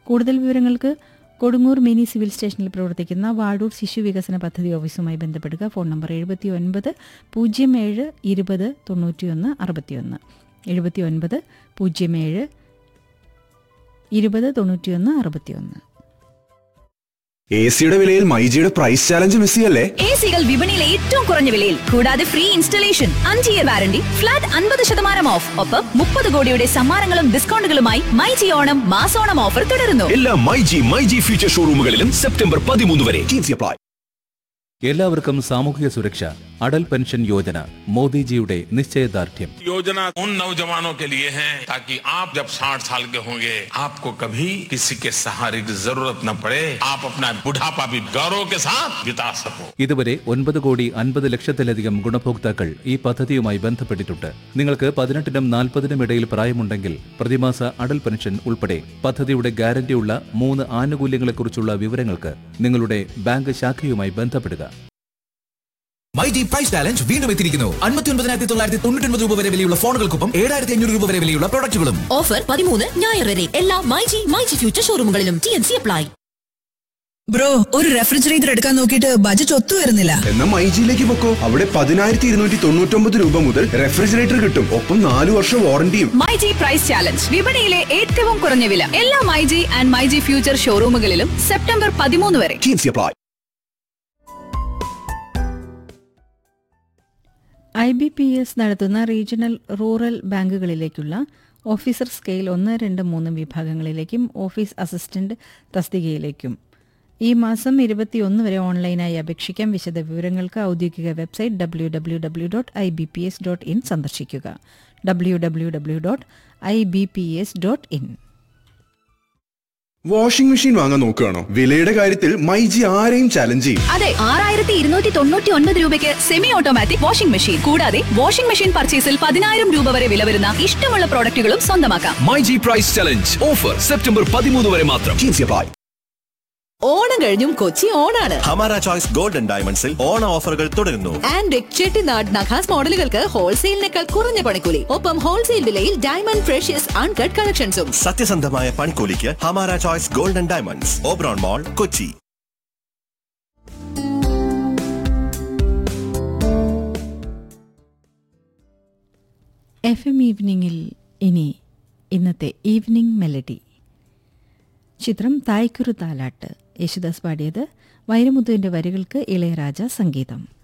കൂടുതൽ വിവരങ്ങൾക്ക് Kodungoor mini civil സ്റ്റേഷനിൽ പ്രവർത്തിക്കുന്ന വാഴൂർ ശിശു വികസന പദ്ധതി ഓഫീസുമായി ബന്ധപ്പെടുക ഫോൺ നമ്പർ എഴുപത്തി ഒൻപത് പൂജ്യം ഏഴ് ഇരുപത് തൊണ്ണൂറ്റിയൊന്ന് അറുപത്തിയൊന്ന് എഴുപത്തി ഒൻപത് പൂജ്യം ഏഴ് ഇരുപത് തൊണ്ണൂറ്റിയൊന്ന് അറുപത്തിയൊന്ന് എ സിയുടെ വിലയിൽ മൈജിയുടെ പ്രൈസ് ചാലഞ്ച് മിസ്സിയല്ലേ എ സികൾ വിപണിയിലെ ഏറ്റവും കുറഞ്ഞ വിലയിൽ കൂടാതെ ഫ്രീ ഇൻസ്റ്റലേഷൻ അഞ്ച് ഇയർ വാരണ്ടി ഫ്ലാറ്റ് അൻപത് ശതമാനം ഓഫ് ഒപ്പം മുപ്പത് കോടിയുടെ സമ്മാനങ്ങളും ഡിസ്കൗണ്ടുകളുമായി മൈജി ഓണം മാസോണം ഓഫർ തുടരുന്നു എല്ലാ മൈജി മൈജി ഫ്യൂച്ചർ ഷോറൂമുകളിലും സെപ്റ്റംബർ പതിമൂന്ന് വരെ ടീംസി അപ്ലൈ എല്ലാവർക്കും സാമൂഹിക സുരക്ഷ അടൽ പെൻഷൻ യോജന മോദിജിയുടെ നിശ്ചയദാർഢ്യം योजना उन नौजवानों के लिए है ताकि आप जब 60 साल के होंगे आपको कभी किसी के सहारे की जरूरत न पड़े आप अपना बुढ़ापा भी गौरव के साथ बिता सको ഇതുവരെ ഒൻപത് കോടി അൻപത് ലക്ഷത്തിലധികം ഗുണഭോക്താക്കൾ ഈ പദ്ധതിയുമായി ബന്ധപ്പെട്ടിട്ടുണ്ട് നിങ്ങൾക്ക് പതിനെട്ടിനും നാൽപ്പതിനും ഇടയിൽ പ്രായമുണ്ടെങ്കിൽ പ്രതിമാസ അടൽ പെൻഷൻ ഉൾപ്പെടെ പദ്ധതിയുടെ ഗ്യാരണ്ടിയുള്ള മൂന്ന് ആനുകൂല്യങ്ങളെക്കുറിച്ചുള്ള വിവരങ്ങൾക്ക് നിങ്ങളുടെ ബാങ്ക് ശാഖയുമായി ബന്ധപ്പെടുക മൈജി പ്രൈസ് ചാലഞ്ച് വീണ്ടും എത്തിയിരിക്കുന്നു അൻപത്തി ഒൻപതിനായിരത്തി തൊള്ളായിരത്തി തൊണ്ണൂറ്റി ഒൻപത് രൂപ വരെ വിലയുള്ള ഫോണുകൾക്കൊപ്പം ഏഴായിരത്തി അഞ്ഞൂറ് രൂപ വരെ വിലയുള്ള പ്രൊഡക്റ്റുകളും ഓഫർ പതിമൂന്ന് ഞായർ വരെ എല്ലാ മൈജി മൈജി ഫ്യൂച്ചർ ഷോറൂമുകളിലും T N C apply bro ഒരു റെഫ്രിജറേറ്റർ എടുക്കാൻ നോക്കിയിട്ട് ബജറ്റ് ഒത്തു വരുന്നില്ല എന്നാ മൈജിയിലേക്ക് പൊക്കോ അവിടെ പതിനായിരത്തി ഇരുന്നൂറ്റി തൊണ്ണൂറ്റൊമ്പത് രൂപ മുതൽ റെഫ്രിജറേറ്റർ കിട്ടും ഒപ്പം നാലു വർഷം വാറണ്ടിയും മൈജി പ്രൈസ് ചാലഞ്ച് വിപണിയിലെ ഏറ്റവും കുറഞ്ഞ വില എല്ലാ മൈജി ആൻഡ് മൈജി ഫ്യൂച്ചർ ഷോറൂമുകളിലും സെപ്റ്റംബർ പതിമൂന്ന് വരെ ടീംസി apply I B P S നടത്തുന്ന റീജിയണൽ റൂറൽ ബാങ്കുകളിലേക്കുള്ള ഓഫീസർ സ്കെയിൽ ഒന്ന് രണ്ട് മൂന്ന് വിഭാഗങ്ങളിലേക്കും ഓഫീസ് അസിസ്റ്റന്റ് തസ്തികയിലേക്കും ഈ മാസം ഇരുപത്തിയൊന്ന് വരെ ഓൺലൈനായി അപേക്ഷിക്കാം വിശദ വിവരങ്ങൾക്ക് ഔദ്യോഗിക website W W W dot I B P S dot in സന്ദർശിക്കുക W W W dot I B P S dot in washing machine വാങ്ങാൻ നോക്കുകയാണോ വിലയുടെ കാര്യത്തിൽ മൈജി ആരെയും ചാലഞ്ച് ചെയ്യും അതെ ആറായിരത്തി ഇരുന്നൂറ്റി തൊണ്ണൂറ്റി ഒൻപത് രൂപയ്ക്ക് സെമി ഓട്ടോമാറ്റിക് വാഷിംഗ് മെഷീൻ കൂടാതെ വാഷിംഗ് മെഷീൻ പർച്ചേസിൽ പതിനായിരം രൂപ വരെ വില വരുന്ന ഇഷ്ടമുള്ള പ്രോഡക്റ്റുകളും സ്വന്തമാക്കാം myG price challenge offer September പതിമൂന്ന് വരെ മാത്രം ടീംസി അപ്ലൈ ഓണം കഴിഞ്ഞും കൊച്ചി ഓണാണ് ഹമാര ചോയ്സ് ഗോൾഡൻ ഡയമണ്ട്സിൽ ഓണ ഓഫറുകൾ തുടരുന്നു ആൻഡ് ചെട്ടിനാട് നഖാസ് മോഡലുകൾക്ക് ഹോൾസെയിലിനേക്കാൾ കുറഞ്ഞ പണിക്കൂലി ഒപ്പം ഹോൾസെയിൽ വിലയിൽ ഡയമണ്ട് ഫ്രഷ്യസ് അൺകട്ട് കളക്ഷൻസും സത്യസന്ധമായ പണിക്കൂലിക്ക് ഹമാര choice golden diamonds Oberon mall Kochi F M ഈവനിങ്ങിൽ ഇനി ഇന്നത്തെ ഈവനിംഗ് മെലഡി ചിത്രം തായ്ക്കുരു താലാട്ട് യേശുദാസ് പാടിയത് വൈരമുത്തുവിന്റെ വരികൾക്ക് ഇളയരാജ സംഗീതം